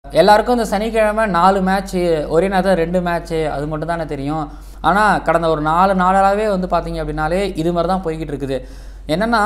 எல்லாருக்கும் இந்த சனிக்கிழமை நாலு மேட்ச்சு ஒரே நேரத்தில் ரெண்டு மேட்ச்சு அது மட்டும் தானே தெரியும் ஆனால் கடந்த ஒரு நாலு நாளாகவே வந்து பார்த்தீங்க அப்படின்னாலே இது மாதிரி தான் போய்கிட்டு இருக்குது என்னென்னா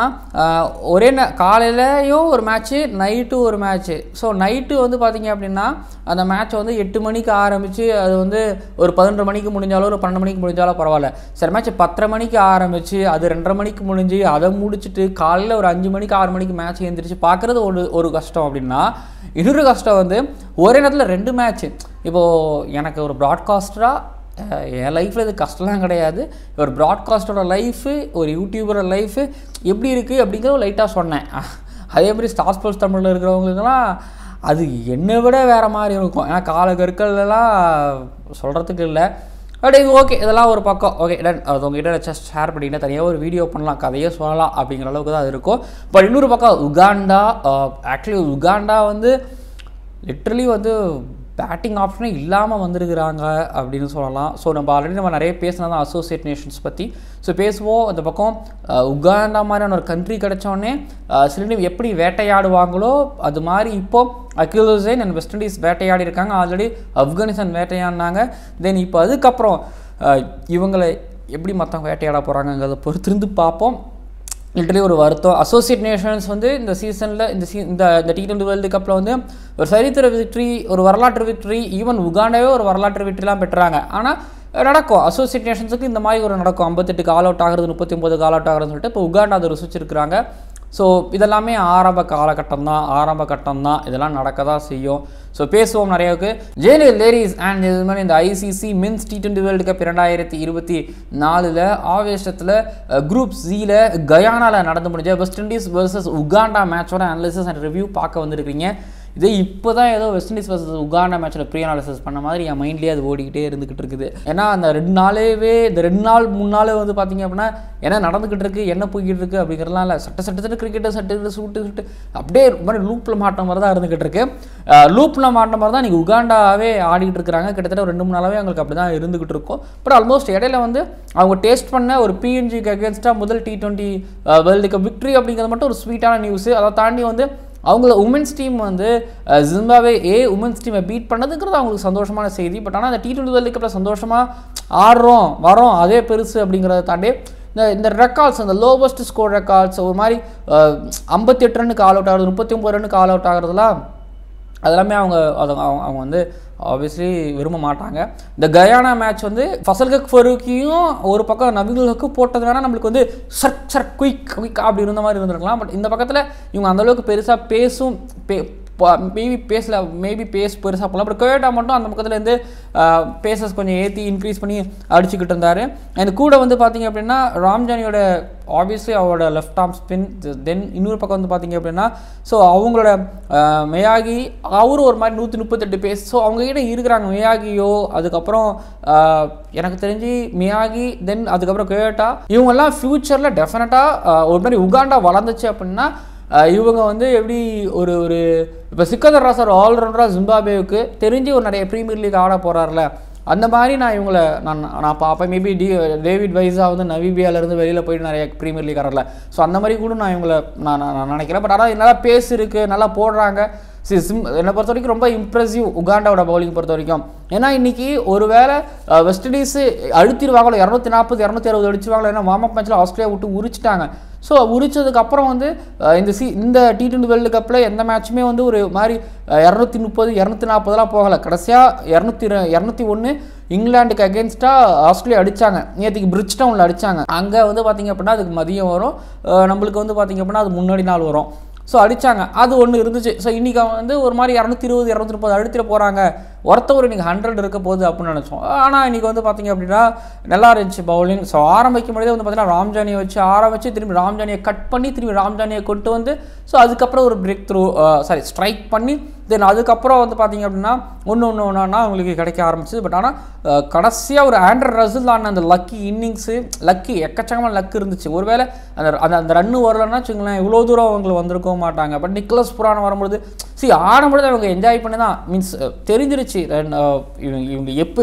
ஒரே நே காலையிலையும் ஒரு மேட்ச்சு நைட்டு ஒரு மேட்ச்சு ஸோ நைட்டு வந்து பார்த்தீங்க அப்படின்னா அந்த மேட்ச் வந்து எட்டு மணிக்கு ஆரம்பித்து அது வந்து ஒரு பதினொன்று மணிக்கு முடிஞ்சாலும் ஒரு பன்னெண்டு மணிக்கு முடிஞ்சாலும் பரவாயில்ல சில மேட்ச் பத்தரை மணிக்கு ஆரம்பித்து அது ரெண்டரை மணிக்கு முடிஞ்சு அதை முடிச்சுட்டு காலையில் ஒரு அஞ்சு மணிக்கு ஆறு மணிக்கு மேட்ச் எழுந்திரிச்சு பார்க்குறது ஒரு ஒரு கஷ்டம் அப்படின்னா இன்னொரு கஷ்டம் வந்து ஒரே நேரத்தில் ரெண்டு மேட்ச்சு இப்போது எனக்கு ஒரு ப்ராட்காஸ்டராக அஹ் என் லைஃப்பில் இது கஷ்டம்லாம் கிடையாது ஒரு ப்ராட்காஸ்டரோட லைஃபு ஒரு யூடியூபரோட லைஃபு எப்படி இருக்குது அப்படிங்கிற லைட்டாக சொன்னேன் அஹ் அதே மாதிரி ஸ்டார் ஸ்போர்ட்ஸ் தமிழில் இருக்கிறவங்களுக்குலாம் அது என்னை விட வேறு மாதிரி இருக்கும் ஏன்னா கால கற்கள்லாம் சொல்கிறதுக்கு இல்லை பட் இது ஓகே இதெல்லாம் ஒரு பக்கம் ஓகே டன் அது உங்ககிட்ட ஜஸ்ட் ஷேர் பண்ணிக்கிட்டு தனியாக ஒரு வீடியோ பண்ணலாம் கதையே சொல்லலாம் அப்படிங்கிற அளவுக்கு தான் அது இருக்கும் பட் இன்னொரு பக்கம் உகாண்டா ஆக்சுவலி உகாண்டா வந்து லிட்ரலி வந்து பேட்டிங் ஆப்ஷனே இல்லாமல் வந்திருக்கிறாங்க அப்படின்னு சொல்லலாம் ஸோ நம்ம ஆல்ரெடி நம்ம நிறைய பேசினது தான் அசோசியேட் நேஷன்ஸ் பற்றி ஸோ பேசுவோம் அந்த பக்கம் அஹ், உகாண்டா மாதிரியான ஒரு கண்ட்ரி கிடச்சோடனே சில time எப்படி வேட்டையாடுவாங்களோ அது மாதிரி இப்போ Akeal Hosein and West Indies வேட்டையாடி இருக்காங்க ஆல்ரெடி ஆப்கானிஸ்தான் வேட்டையாடினாங்க தென் இப்போ அதுக்கப்புறம் அஹ், இவங்களை எப்படி மற்றவங்க வேட்டையாட போகிறாங்கங்கிறத பொறுத்திருந்து பார்ப்போம் லிட்டரலி ஒரு வருத்தம் அசோசியேட் நேஷன்ஸ் வந்து இந்த சீசனில் இந்த சீ இந்த இந்த டி டுவெண்ட்டி வேர்ல்டு கப்பில் வந்து ஒரு சரித்திர விக்ட்ரி ஒரு வரலாற்று விக்ட்ரி ஈவன் உகாண்டாவே ஒரு வரலாற்று விக்ட்ரிலாம் பெற்றாங்க ஆனால் நடக்கும் அசோசியேட் நேஷன்ஸுக்கு இந்த மாதிரி ஒரு நடக்கும் ஐம்பத்தெட்டு கால் அவுட் ஆகிறது முப்பத்தி ஒம்பது கால் அவுட் ஆகுறதுன்னு சொல்லிட்டு இப்போ உகாண்டா அதை ருசிச்சிருக்கிறாங்க ஸோ இதெல்லாமே ஆரம்ப காலகட்டம் தான் ஆரம்ப கட்டம் தான் இதெல்லாம் நடக்க தான் செய்யும் ஸோ பேசுவோம் நிறையாவுக்கு ஜேனி லேடிஸ் அண்ட் இது மாதிரி இந்த ICC men's T twenty world cup இரண்டாயிரத்தி இருபத்தி நாலில் ஆவேசத்தில் குரூப் ஜியில் கயானாவில் நடந்து முடிஞ்ச வெஸ்ட் இண்டீஸ் வர்சஸ் உகாண்டா மேட்சோட அனாலிசிஸ் அண்ட் ரிவ்யூ பார்க்க வந்திருக்கீங்க இதே இப்போ தான் ஏதோ வெஸ்ட் இண்டீஸ் வர்சஸ் உகாண்டா மேட்ச்சில் ப்ரீ அனாலிசிஸ் பண்ண மாதிரி என் மைண்ட்லேயே அது ஓடிக்கிட்டே இருந்துக்கிட்டு இருக்குது ஏன்னா அந்த ரெண்டு நாளேவே இந்த ரெண்டு நாள் மூணு நாள் வந்து பார்த்தீங்க அப்படின்னா என்ன நடந்துக்கிட்டு இருக்கு என்ன போய்கிட்டு இருக்கு அப்படிங்கிறதுலாம் இல்லை சட்ட சட்டத்தில் கிரிக்கெட்டை சட்டு சூட்டு சுட்டு அப்படியே ஒரு மாதிரி லூப்பில் மாட்ட மாதிரி தான் இருந்துக்கிட்டு இருக்கு லூப்பில் மாட்ட மாதிரி தான் நீங்கள் உகாண்டாவே ஆடிக்கிட்டு இருக்கிறாங்க கிட்டத்தட்ட ஒரு ரெண்டு மூணு நாளாவே அவங்களுக்கு அப்படி தான் இருந்துக்கிட்டு இருக்கும் பட் ஆல்மோஸ்ட் இடையில வந்து அவங்க டேஸ்ட் பண்ண ஒரு பிஎன்ஜிக்கு அகேன்ஸ்டாக முதல் T twenty world cup victory அப்படிங்கிறது மட்டும் ஒரு ஸ்வீட்டான நியூஸு அதை தாண்டி வந்து அவங்கள உமன்ஸ் டீம் வந்து அஹ், ஜிம்பாவே ஏ உமன்ஸ் டீமை பீட் பண்ணதுங்கிறது அவங்களுக்கு சந்தோஷமான செய்தி பட் ஆனால் அந்த டி டுவெண்ட்டி வேர்ல்டு கப்பில் சந்தோஷமாக ஆடுறோம் வரோம் அதே பெருசு அப்படிங்கிறத தாண்டி இந்த இந்த ரெக்கார்ட்ஸ் அந்த லோவஸ்ட் ஸ்கோர் ரெக்கார்ட்ஸ் ஒரு மாதிரி ஐம்பத்தி எட்டு ரன்னுக்கு ஆல் அவுட் ஆகுறது முப்பத்தி ஒம்பது ரன்னுக்கு ஆல் அவுட் ஆகுறதுலாம் அதெல்லாமே அவங்க அது அவங்க அவங்க வந்து ஆப்வியஸ்லி விரும்ப மாட்டாங்க இந்த கயானா மேட்ச் வந்து ஃபசல்கக் ஃபரூக்கியும் ஒரு பக்கம் நபிகுல்ஹக்கு போட்டது வேணால் நம்மளுக்கு வந்து சர்க் சர்க் குயிக் குயிக் அப்படி இருந்த மாதிரி இருந்திருக்கலாம் பட் இந்த பக்கத்தில் இவங்க அந்தளவுக்கு பெருசாக பேசும் பே மேபி பேசல மேபி பேஸ் பெருசாக போகலாம் பட் கோயட்டா மட்டும் அந்த பக்கத்துலேருந்து பேசஸ் கொஞ்சம் ஏற்றி இன்க்ரீஸ் பண்ணி அடிச்சுக்கிட்டு இருந்தார் அண்ட் கூட வந்து பார்த்தீங்க அப்படின்னா ராம்ஜானியோட ஆப்வியஸ்லி அவரோட லெஃப்ட் ஆர்ம் ஸ்பின் தென் இன்னொரு பக்கம் வந்து பார்த்தீங்க அப்படின்னா ஸோ அவங்களோட அஹ், மியாகி அவரும் ஒரு மாதிரி நூற்றி முப்பத்தெட்டு பேஸ் ஸோ அவங்ககிட்ட இருக்கிறாங்க மியாகியோ அதுக்கப்புறம் அஹ், எனக்கு தெரிஞ்சு மியாகி தென் அதுக்கப்புறம் கோயோட்டா இவங்கெல்லாம் ஃப்யூச்சரில் டெஃபினட்டாக ஒரு மாதிரி உகாண்டா வளர்ந்துச்சு அப்படின்னா அஹ், இவங்க வந்து எப்படி ஒரு ஒரு இப்போ சிக்கந்தர் ராசர் ஆல்ரவுண்டராக ஜிம்பாபேவுக்கு தெரிஞ்சு ஒரு நிறைய ப்ரீமியர் லீக் ஆட போகிறார்ல அந்த மாதிரி நான் இவங்களை நான் நான் பார்ப்பேன் மேபி டி டேவிட் வைஸா வந்து நவிபியாலேருந்து வெளியில் போயிட்டு நிறைய ப்ரீமியர் லீக் ஆடல ஸோ அந்த மாதிரி கூட நான் இவங்களை நான் நான் நான் நினைக்கிறேன் பட் ஆனால் நல்லா பேஸ் இருக்குது நல்லா போடுறாங்க சி சிம் என்னை பொறுத்த வரைக்கும் ரொம்ப இம்ப்ரெசிவ் உகாண்டாவோட பவுலிங் பொறுத்த வரைக்கும் ஏன்னா இன்னைக்கு ஒருவேளை அஹ், வெஸ்ட் இண்டீஸ் அழுத்திடுவாங்களோ இரநூத்தி நாற்பது இரநூத்தி அறுபது அடிச்சுவாங்களோ ஏன்னா வார்ம் அப் மேட்ச்சில் ஆஸ்திரேலியா விட்டு உரிச்சிட்டாங்க ஸோ உரிச்சதுக்கு அப்புறம் வந்து அஹ், இந்த சி இந்த டி டுவெண்ட்டி வேர்ல்டு கப்பில் எந்த மேட்ச்சுமே வந்து ஒரு மாதிரி இரநூத்தி முப்பது இரநூத்தி நாற்பதுலாம் போகலை கடைசியாக இரநூத்தி இரநூத்தி ஒன்று இங்கிலாந்துக்கு அகேன்ஸ்டாக ஆஸ்திரேலியா அடித்தாங்க நேற்றுக்கு பிரிட்ஜ் டவுனில் அடித்தாங்க அங்கே வந்து பார்த்திங்க அப்படின்னா அதுக்கு மதியம் வரும் அஹ், நம்மளுக்கு வந்து பார்த்திங்க அப்படின்னா அது முன்னாடி நாள் வரும் ஸோ அடித்தாங்க அது ஒன்று இருந்துச்சு ஸோ இன்றைக்கி வந்து ஒரு மாதிரி இரநூத்தி இருபது இரநூத்தி முப்பது அழுத்திட போகிறாங்க ஒருத்தவர் இன்றைக்கி ஹண்ட்ரட் இருக்க போகுது அப்படின்னு நினச்சோம் ஆனால் இன்றைக்கி வந்து பார்த்திங்க அப்படின்னா நல்லா இருந்துச்சு பவுலிங் ஸோ ஆரம்பிக்கும் பொழுதே வந்து பார்த்தீங்கன்னா ராம்ஜானியை வச்சு ஆரம்பிச்சு திரும்பி ராம்ஜானியை கட் பண்ணி திரும்பி ராம்ஜானியை கொண்டு வந்து ஸோ அதுக்கப்புறம் ஒரு பிரேக் த்ரூ சாரி ஸ்ட்ரைக் பண்ணி தென் அதுக்கப்புறம் வந்து பார்த்தீங்க அப்படின்னா ஒன்று ஒன்று ஒன்றா அவங்களுக்கு கிடைக்க ஆரம்பிச்சது பட் ஆனால் கடைசியாக ஒரு ஆண்ட்ரட் ரசில் ஆன அந்த லக்கி இன்னிங்ஸு லக்கி எக்கச்சக்கமான லக் இருந்துச்சு ஒருவேளை அந்த அந்த அந்த ரன்னு வரலன்னா வச்சுங்களேன் இவ்வளோ தூரம் அவங்களுக்கு வந்திருக்க மாட்டாங்க பட் நிக்லஸ் புராணம் வரும்பொழுது சி ஆடும்பொழுது அவங்க என்ஜாய் பண்ணி தான் மீன்ஸ் தெரிஞ்சிருச்சு then, அஹ், இவங்க இவங்க எப்போ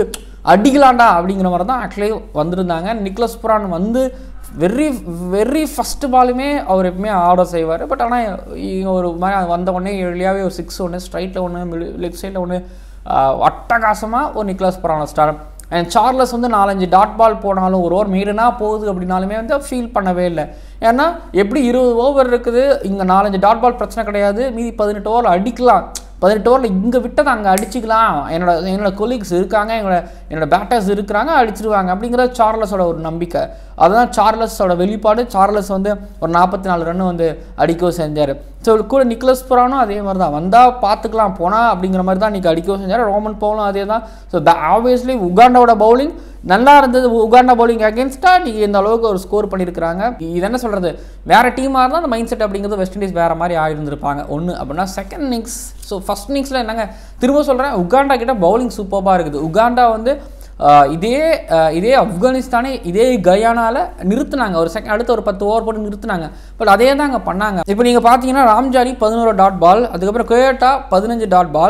அடிக்கலாண்டா அப்படிங்கிற மாதிரி தான் ஆக்சுவலி வந்திருந்தாங்க நிக்லஸ் புரான் வந்து வெரி வெரி ஃபஸ்ட்டு பாலுமே அவர் எப்பவுமே ஆர்டர் செய்வார் பட் ஆனால் ஒரு மாதிரி வந்த உடனே எளியாகவே ஒரு சிக்ஸ் ஒன்று ஸ்ட்ரைட்டில் ஒன்று லெஃப்ட் சைடில் ஒன்று அட்டகாசமாக ஒரு நிக்லஸ் புரான ஸ்டார் அண்ட் சார்லஸ் வந்து நாலஞ்சு டாட் பால் போனாலும் ஒரு ஓவர் மீறினா போகுது அப்படின்னாலுமே வந்து ஃபீல் பண்ணவே இல்லை ஏன்னா எப்படி இருபது ஓவர் இருக்குது இங்கே நாலஞ்சு டாட் பால் பிரச்சனை கிடையாது மீதி பதினெட்டு ஓவர் அடிக்கலாம் பதினெட்டு ஓவரில் இங்கே விட்டதை அங்கே அடிச்சுக்கலாம் என்னோட என்னோட கொலீக்ஸ் இருக்காங்க என்னோட என்னோட பேட்டர்ஸ் இருக்கிறாங்க அடிச்சிருவாங்க அப்படிங்கிறது சார்லஸோட ஒரு நம்பிக்கை அதுதான் சார்லஸோட வெளிப்பாடு சார்லஸ் வந்து ஒரு நாற்பத்தி நாலு ரன் வந்து அடிக்கவும் செஞ்சார் ஸோ கூட நிக்லஸ் புரானும் அதே மாதிரி தான் வந்தால் பார்த்துக்கலாம் போனால் அப்படிங்கிற மாதிரி தான் இன்றைக்கி அடிக்கவும் செஞ்சார் ரோமன் பவுலும் அதே தான் ஸோ ஆப்வியஸ்லி உகாண்டாவோட பவுலிங் நல்லா இருந்தது உகாண்டா பவுலிங் அகேன்ஸ்டாக நீங்கள் இந்த அளவுக்கு ஒரு ஸ்கோர் பண்ணியிருக்கிறாங்க இது என்ன சொல்கிறது வேறு டீமாக இருந்தால் அந்த மைண்ட் செட் அப்படிங்கிறது வெஸ்ட் இண்டீஸ் வேறு மாதிரி ஆயிருந்திருப்பாங்க ஒன்று அப்படின்னா செகண்ட் இன்னிங்ஸ் ஸோ ஃபஸ்ட் இன்னிங்ஸில் என்னங்க திரும்ப சொல்கிறேன் உகாண்டா கிட்ட பவுலிங் சூப்பராக இருக்குது உகாண்டா வந்து இதே இதே ஆப்கானிஸ்தானே இதே கயானால நிறுத்தினாங்க ஒரு செகண்ட் அடுத்த ஒரு பத்து ஓவர் போட்டு நிறுத்தினாங்க பட் அதே தான் அங்கே பண்ணாங்க இப்போ நீங்கள் பார்த்தீங்கன்னா ராம்ஜாரி பதினோரு டாட் பால் அதுக்கப்புறம் கொயோட்டா பதினஞ்சு டாட் பால்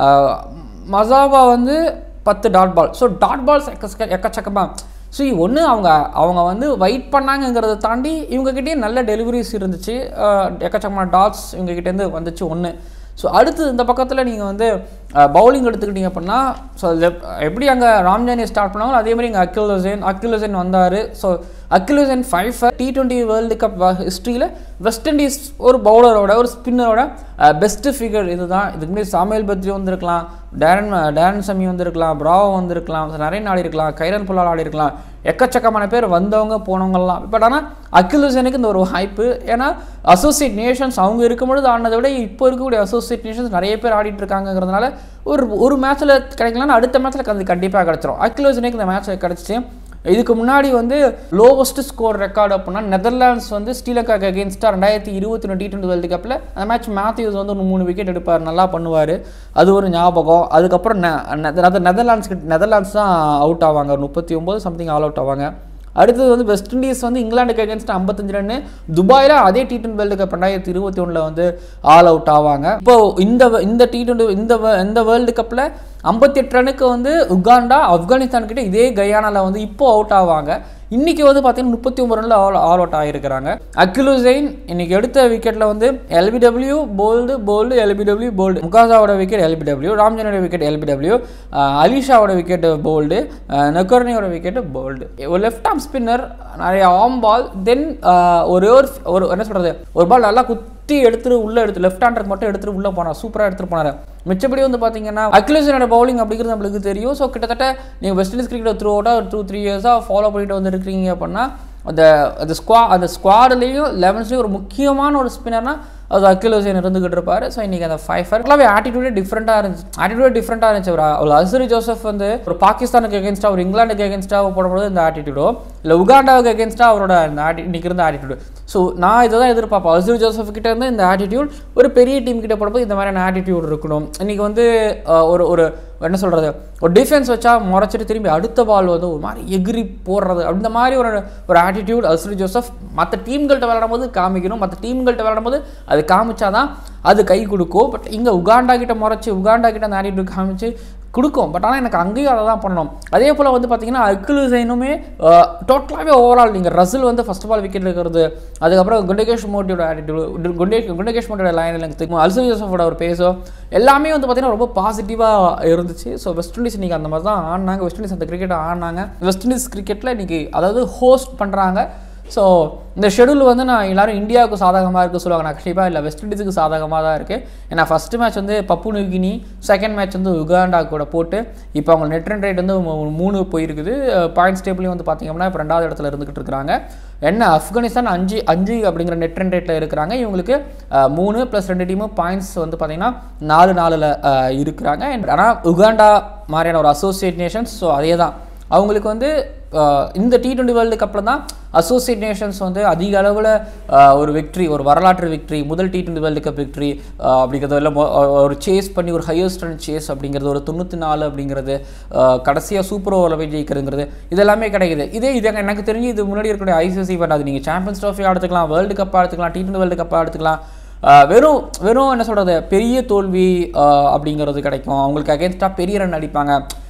மசாபா வந்து பத்து dot ball so dot balls எக்க எக்கச்சக்கமாக ஸோ ஒன்று அவங்க அவங்க வந்து வெயிட் பண்ணாங்கங்கிறத தாண்டி இவங்ககிட்டயே நல்ல டெலிவரிஸ் இருந்துச்சு எக்கச்சக்கமான டாட்ஸ் இவங்ககிட்டேருந்து வந்துச்சு ஒன்று ஸோ அடுத்து இந்த பக்கத்தில் நீங்கள் வந்து பவுலிங் எடுத்துக்கிட்டீங்க அப்படின்னா ஸோ எப்படி அங்கே ராம்ஜானியை ஸ்டார்ட் பண்ணாங்களோ அதே மாதிரி இங்கே அக்கில் ஹுசேன் அக்கில் ஹுசேன் வந்தார் so Akeal Hosein five T twenty world cup ஹிஸ்ட்ரியில் வெஸ்ட் இண்டீஸ் ஒரு பவுலரோட ஒரு ஸ்பின்னரோட பெஸ்ட்டு ஃபிகர் இதுதான் இதுக்கு முன்னாடி சாமியல் பத்ரி வந்திருக்கலாம் டேரன் டேரன் சமி வந்திருக்கலாம் பிராவோ வந்திருக்கலாம் நிறைய ஆடி இருக்கலாம் கைரன் புல்லால் ஆடி இருக்கலாம் எக்கச்சக்கமான பேர் வந்தவங்க போனவங்கலாம் பட் ஆனால் அகில் ஹுசேனுக்கு இந்த ஒரு வாய்ப்பு ஏன்னா அசோசியேட் நேஷன்ஸ் அவங்க இருக்கும்பொழுது ஆடினதை விட இப்போ இருக்கக்கூடிய அசோசியேட் நேஷன்ஸ் நிறைய பேர் ஆடிட்டு இருக்காங்கிறதுனால ஒரு ஒரு மேட்ச்சில் கிடைக்கலன்னா அடுத்த மேட்ச்சில் அது கண்டிப்பாக கிடச்சிரும் அகில் ஹுசேனுக்கு இந்த மேட்ச் கிடச்சிச்சு இதுக்கு முன்னாடி வந்து லோவஸ்ட் ஸ்கோர் ரெக்கார்டு அப்படின்னா நெதர்லாண்ட்ஸ் வந்து ஸ்ரீலங்காக்கு அகேன்ஸ்டாக ரெண்டாயிரத்தி இருபத்தி ஒன்று டி டுவெண்ட்டி வேர்ல்டு கப்பில் அந்த மேட்ச் மேத்யூஸ் வந்து ஒரு மூணு விக்கெட் எடுப்பார் நல்லா பண்ணுவார் அது ஒரு ஞாபகம் அதுக்கப்புறம் நெதர்லாண்ட்ஸ் நெதர்லாண்ட்ஸ் தான் அவுட் ஆவாங்க ஒரு முப்பத்தி ஒம்பது சம்திங் ஆல் அவுட் ஆவாங்க அடுத்தது வந்து வெஸ்ட் இண்டீஸ் வந்து இங்கிலாந்துக்கு அகேன்ஸ்ட் ஐம்பத்தஞ்சு ரன்னு துபாயில் அதே டி டுவெண்ட்டி வேர்ல்டு கப் ரெண்டாயிரத்தி இருபத்தி ஒன்றில் வந்து ஆல் அவுட் ஆவாங்க இப்போ இந்த இந்த டி டுவெண்ட்டி இந்த இந்த வேர்ல்டு கப்பில் ஐம்பத்தி எட்டு ரனுக்கு வந்து உகாண்டா ஆப்கானிஸ்தான் கிட்ட இதே கயானாவில் வந்து இப்போ அவுட் ஆவாங்க இன்னைக்கு வந்து பார்த்தீங்கன்னா முப்பத்தி ஒம்பது ரனில் ஆல் ஆல் அவுட் ஆகிருக்கிறாங்க அகில் ஹுசைன் இன்னைக்கு எடுத்த விக்கெட்டில் வந்து LBW bowled bowled LBW bowled முகாசாவோட விக்கெட் எல்பிடபிள்யூ ராம்ஜனோட விக்கெட் எல்பிடபிள்யூ அலிஷாவோட விக்கெட் போல்டு நெக்கர்னியோட விக்கெட் போல்டு ஒரு லெஃப்ட் ஆர்ம் ஸ்பின்னர் நிறைய ஆம் பால் தென் ஒரே ஒரு ஒரு என்ன சொல்கிறது ஒரு பால் நல்லா குத்தி எடுத்துட்டு உள்ளே எடுத்து லெஃப்ட் ஹேண்டருக்கு மட்டும் எடுத்துட்டு உள்ளே போனார் சூப்பராக எடுத்துகிட்டு போனார் மிச்சப்படி வந்து பார்த்தீங்கன்னா அக்லேஷனோட பவுலிங் அப்படிங்கிறது நம்மளுக்கு தெரியும் ஸோ கிட்டத்தட்ட நீங்கள் வெஸ்ட் இண்டீஸ் கிரிக்கெட் த்ரூ அவுட்டாக டூ த்ரீ இயர்ஸாக ஃபாலோ பண்ணிட்டு வந்து இருக்கிறீங்க அப்படின்னா அந்த அந்த ஸ்குவா அந்த ஸ்குவாட்லேயும் லெவன்ஸ்லேயும் ஒரு முக்கியமான ஒரு ஸ்பின்னர்னா அது அக்கில் ஹுசேன் இருந்துகிட்டு இருப்பாரு ஸோ இன்றைக்கி அந்த ஃபைவ் ஃபர் எல்லாமே ஆட்டிடியூடே டிஃப்ரெண்ட்டாக இருந்துச்சு ஆட்டிடியூட் டிஃப்ரெண்ட்டாக இருந்துச்சு ஒரு ஒரு அசரி ஜோசப் வந்து ஒரு பாகிஸ்தானுக்கு எகேன்ஸ்டாக ஒரு இங்கிலாந்துக்கு எகேன்ஸ்டாக போடும்போது இந்த ஆட்டிடியூடோ இல்லை உகாண்டாவுக்கு எகேன்ஸ்டாக அவரோட இந்த ஆட்டி இன்னைக்கு இருந்த ஆட்டிடியூடு ஸோ நான் இதை தான் எதிர்பார்ப்பேன் அசரி ஜோசப் கிட்ட இருந்து இந்த ஆட்டிடியூட் ஒரு பெரிய டீம் கிட்ட போடும்போது இந்த மாதிரியான ஆட்டிடியூட் இருக்கணும் இன்றைக்கி வந்து ஒரு ஒரு என்ன சொல்கிறது ஒரு டிஃபென்ஸ் வச்சா முறைச்சிட்டு திரும்பி அடுத்த பால் வந்து ஒரு மாதிரி எகிரி போடுறது அந்த மாதிரி ஒரு ஒரு ஆட்டிடியூட் அஸ்ரி ஜோசப் மற்ற டீம்கள்கிட்ட விளையாடும் போது காமிக்கணும் மற்ற டீம்கள்கிட்ட விளையாடும் போது அது காமிச்சாதான் அது கை கொடுக்கும் பட் இங்கே உகாண்டா கிட்ட முறைச்சி உகாண்டா கிட்ட அந்த ஆட்டிடியூட் காமிச்சு கொடுக்கும் பட் ஆனால் எனக்கு அங்கேயும் அதை தான் பண்ணணும் அதே போல் வந்து பார்த்தீங்கன்னா அக்கில் ஹுசைனுமே டோட்டலாகவே ஓவரால் நீங்கள் ரசில் வந்து ஃபஸ்ட் ஆஃப் ஆல் விக்கெட் இருக்கிறது அதுக்கப்புறம் குண்டகேஷ் மோட்டியோட ஆட்டிடியூட் குண்டே குண்டகேஷ் மோட்டியோட லைன் எனக்கு தெரியும் அல்சரி ஜோசஃபோட ஒரு பேசோ எல்லாமே வந்து பார்த்தீங்கன்னா ரொம்ப பாசிட்டிவாக இருந்துச்சு ஸோ வெஸ்ட் இண்டீஸ் இன்றைக்கி அந்த மாதிரி தான் ஆடினாங்க வெஸ்ட் இண்டீஸ் அந்த கிரிக்கெட்டை ஆடினாங்க வெஸ்ட் இண்டீஸ் கிரிக்கெட்டில் இன்றைக்கி அதாவது ஹோஸ்ட் பண்ணுறாங்க ஸோ இந்த ஷெடியூல் வந்து நான் எல்லாரும் இந்தியாவுக்கு சாதகமாக இருக்குது சொல்லுவாங்க நான் கண்டிப்பாக இல்லை வெஸ்ட் இண்டீஸுக்கு சாதகமாக தான் இருக்குது ஏன்னா ஃபஸ்ட்டு மேட்ச் வந்து பப்பு நியூகினி செகண்ட் மேட்ச் வந்து உகாண்டா கூட போட்டு இப்போ அவங்க நெட் ரன் ரேட் வந்து மூணு போயிருக்குது பாயிண்ட்ஸ் டேபிளையும் வந்து பார்த்திங்க அப்படின்னா இப்போ ரெண்டாவது இடத்துல இருந்துகிட்டு இருக்கிறாங்க என்ன ஆப்கானிஸ்தான் அஞ்சு அஞ்சு அப்படிங்கிற நெட் ரன் ரேட்டில் இருக்கிறாங்க இவங்களுக்கு மூணு ப்ளஸ் ரெண்டு டீமும் பாயிண்ட்ஸ் வந்து பார்த்திங்கன்னா நாலு நாலில் இருக்கிறாங்க ஆனால் உகாண்டா மாதிரியான ஒரு அசோசியேட் நேஷன்ஸ் ஸோ அதே தான் அவங்களுக்கு வந்து இந்த டி டுவெண்ட்டி வேர்ல்டு கப்பில் தான் அசோசியேட் நேஷன்ஸ் வந்து அதிக அளவில் ஒரு விக்ட்ரி ஒரு வரலாற்று விக்ட்ரி முதல் T twenty world cup victory அப்படிங்கிறது இல்லை ஒரு சேஸ் பண்ணி ஒரு ஹையஸ்ட் ரன் சேஸ் அப்படிங்கிறது ஒரு தொண்ணூற்றி நாலு அப்படிங்கிறது கடைசியாக சூப்பர் ஓவரில் போய் ஜெயிக்கிறதுங்கிறது இதெல்லாமே கிடைக்குது இதே இது எனக்கு தெரிஞ்சு இது முன்னாடி இருக்கக்கூடிய ஐசிசி பண்ண அது நீங்கள் சாம்பியன்ஸ் ட்ராஃபி எடுத்துக்கலாம் வேர்ல்டு கப்பாக எடுத்துக்கலாம் டி டுவெண்ட்டி வேர்ல்டு கப்பாக எடுத்துக்கலாம் வெறும் வெறும் என்ன சொல்கிறது பெரிய தோல்வி அப்படிங்கிறது கிடைக்கும் அவங்களுக்கு அகேன்ஸ்டாக பெரிய ரன் அடிப்பாங்க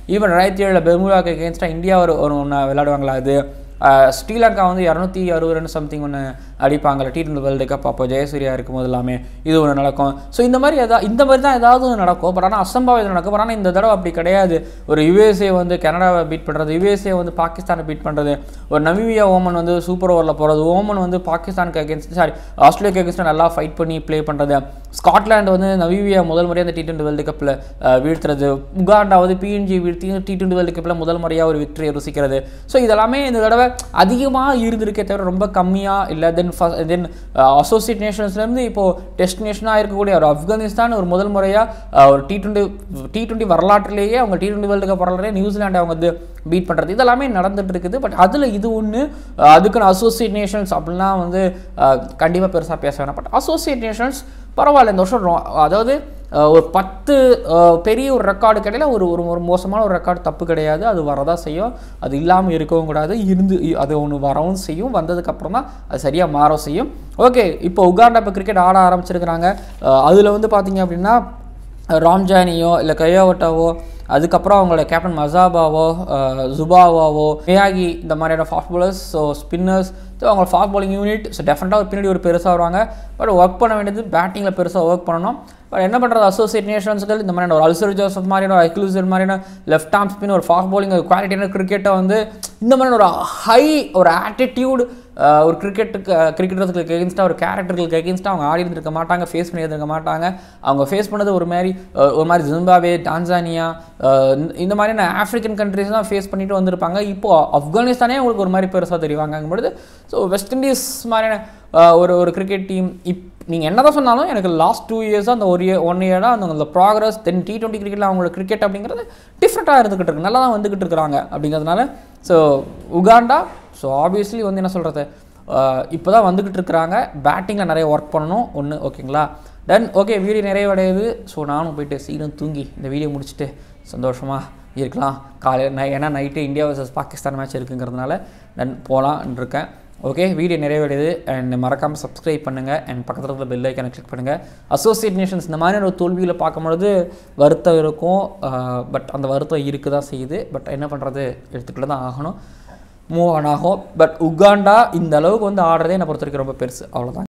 ஈவன் ரெண்டாயிரத்தி ஏழில் பெர்முடாக்கு எகேன்ஸ்டாக இந்தியா ஒரு ஒரு ஒன்று விளையாடுவாங்களா அது ஆஹ் ஸ்ரீலங்கா வந்து இரநூத்தி அறுபது ரன் சம்திங் ஒன்று அடிப்பாங்கல்ல டி டுவெண்ட்டி வேர்ல்டு கப் அப்போ ஜெயசூர்யா இருக்கும்போது எல்லாமே இது ஒன்று நடக்கும் ஸோ இந்த மாதிரி எதா இந்த மாதிரி தான் ஏதாவது ஒன்று நடக்கும் பட் ஆனால் அசம்பாவிதம் நடக்கும் பட் ஆனால் இந்த தடவை அப்படி கிடையாது ஒரு யுஎஸ்ஏ வந்து கனடாவை பீட் பண்ணுறது யுஎஸ்ஏ வந்து பாகிஸ்தானை பீட் பண்ணுறது ஒரு நமீபியா ஓமன் வந்து சூப்பர் ஓவரில் போகிறது ஓமன் வந்து பாகிஸ்தானுக்கு அகேன்ஸ்ட் சாரி ஆஸ்திரேலியாக்கு அகேன்ஸ்ட் நல்லா ஃபைட் பண்ணி ப்ளே பண்ணுறது ஸ்காட்லாந்து வந்து நமீபியா முதல் முறையாக அந்த டி டுவெண்ட்டி வேர்ல்டு கப்பில் வீழ்த்துறது உகாண்டா வந்து பிஎன்ஜி வீழ்த்தி டி டுவெண்ட்டி வேர்ல்டு கப்பில் முதல் முறையாக ஒரு விக்டரியை ருசிக்கிறது ஸோ இதெல்லாமே இந்த தடவை அதிகமாக இருந்திருக்கே தவிர ரொம்ப கம்மியாக இல்லை தென் ஃபஸ்ட் தென் அசோசியேட் நேஷன்ஸ்லேருந்து இப்போது டெஸ்டினேஷனாக இருக்கக்கூடிய ஒரு ஆப்கானிஸ்தான் ஒரு முதல் முறையாக ஒரு டி டுவெண்ட்டி டி டுவெண்ட்டி வரலாற்றிலேயே அவங்க டி டுவெண்ட்டி வேர்ல்டு கப் வரலாறே நியூசிலாண்டை அவங்க வந்து பீட் பண்ணுறது இதெல்லாமே நடந்துட்டு இருக்குது பட் அதில் இது ஒன்று அதுக்குன்னு அசோசியேட் நேஷன்ஸ் அப்படிலாம் வந்து கண்டிப்பாக பெருசாக பேச வேணாம் பட் அசோசியேட் நேஷன்ஸ் பரவாயில்ல இந்த வருஷம் ரொ- அதாவது அஹ், ஒரு பத்து அஹ், பெரிய ஒரு ரெக்கார்டு கிடையில ஒரு ஒரு ஒரு மோசமான ஒரு ரெக்கார்டு தப்பு கிடையாது அது வரதான் செய்யும் அது இல்லாமல் இருக்கவும் கூடாது இருந்து இ- அது ஒன்று வரவும் செய்யும் வந்ததுக்கப்புறம் தான் அது சரியாக மாறவும் செய்யும் ஓகே இப்போ உகாண்டா இப்போ கிரிக்கெட் ஆட ஆரம்பிச்சிருக்கிறாங்க அதில் வந்து பார்த்தீங்க அப்படின்னா ராம்ஜானியோ இல்லை கையோவட்டாவோ அதுக்கப்புறம் அவங்களோட கேப்டன் மசாபாவோ அஹ், ஜுபாவாவோ மியாகி இந்த மாதிரியான fast bowlers so spinners so அவங்க ஃபாஸ்ட் bowling யூனிட் ஸோ டெஃபினட்டாக ஒரு பின்னாடி ஒரு பெருசாக வருவாங்க பட் ஒர்க் பண்ண வேண்டியது பேட்டிங்கில் பெருசாக ஒர்க் பண்ணணும் பட் என்ன பண்ணுறது அசோசியேட் நேஷன்ஸ்கள் இந்த மாதிரியான ஒரு அல்சர் ஜோசப் மாதிரியான ஒரு அக்லூசர் மாதிரியான லெஃப்ட் ஆர்ம் ஸ்பின் ஒரு ஃபாஸ்ட் bowling ஒரு குவாலிட்டியான கிரிக்கெட்டை வந்து இந்த மாதிரியான ஒரு ஹை ஒரு ஆட்டிடியூட் ஒரு கிரிக்கெட்டுக்கு கிரிக்கெட்டர்களுக்கு எகென்ஸ்டாக ஒரு கேரக்டர்களுக்கு எகென்ஸ்டாக அவங்க ஆடி இருந்திருக்க மாட்டாங்க ஃபேஸ் பண்ணி இருந்திருக்க மாட்டாங்க அவங்க ஃபேஸ் பண்ணது ஒரு மாதிரி அஹ், ஒரு மாதிரி ஜிம்பாவே டான்சானியா அஹ், இந்த- இந்த மாதிரியான ஆஃப்ரிக்கன் கண்ட்ரிஸ் தான் ஃபேஸ் பண்ணிட்டு வந்திருப்பாங்க இப்போ ஆப்கானிஸ்தானே அவங்களுக்கு ஒரு மாதிரி பெருசாக தெரிவாங்க பொழுது ஸோ வெஸ்ட் இண்டீஸ் மாதிரியான அஹ், ஒரு ஒரு கிரிக்கெட் டீம் இப் நீங்கள் என்ன தான் சொன்னாலும் எனக்கு லாஸ்ட் டூ இயர்ஸாக அந்த ஒரு இயர் ஒன் இயராக அந்த அந்த ப்ராக்ரஸ் தென் டி டுவெண்ட்டி கிரிக்கெட்டில் அவங்களோட கிரிக்கெட் அப்படிங்கிறது டிஃப்ரெண்ட்டாக இருந்துக்கிட்டு இருக்கு நல்லா தான் வந்துக்கிட்டு இருக்கிறாங்க அப்படிங்கிறதுனால ஸோ உகாண்டா ஸோ ஆப்வியஸ்லி வந்து என்ன சொல்கிறது இப்போ தான் வந்துக்கிட்டு இருக்கிறாங்க பேட்டிங்கில் நிறைய ஒர்க் பண்ணணும் ஒன்று ஓகேங்களா தென் ஓகே வீடியோ நிறைவடையுது ஸோ நானும் போயிட்டு சீக்கிரம் தூங்கி இந்த வீடியோ முடிச்சுட்டு சந்தோஷமாக இருக்கலாம் காலையில் நை ஏன்னா night India versus Pakistan match இருக்குங்கிறதுனால தென் போகலான் இருக்கேன் ஓகே வீடியோ நிறைவடையுது அண்ட் மறக்காமல் சப்ஸ்கிரைப் பண்ணுங்கள் அண்ட் பக்கத்தில் இருக்கிற பெல் ஐக்கனை கிளிக் பண்ணுங்கள் அசோசியேட் நேஷன்ஸ் இந்த மாதிரி ஒரு தோல்வியில் பார்க்கும்பொழுது வருத்தம் இருக்கும் பட் அந்த வருத்தம் இருக்க தான் செய்யுது பட் என்ன பண்ணுறது எடுத்துக்கிட்டு தான் ஆகணும் மூவ் ஆன் ஆகும் பட் உகாண்டா இந்த அளவுக்கு வந்து ஆடுறதே என்னை பொறுத்த வரைக்கும் ரொம்ப பெருசு அவ்வளோதான்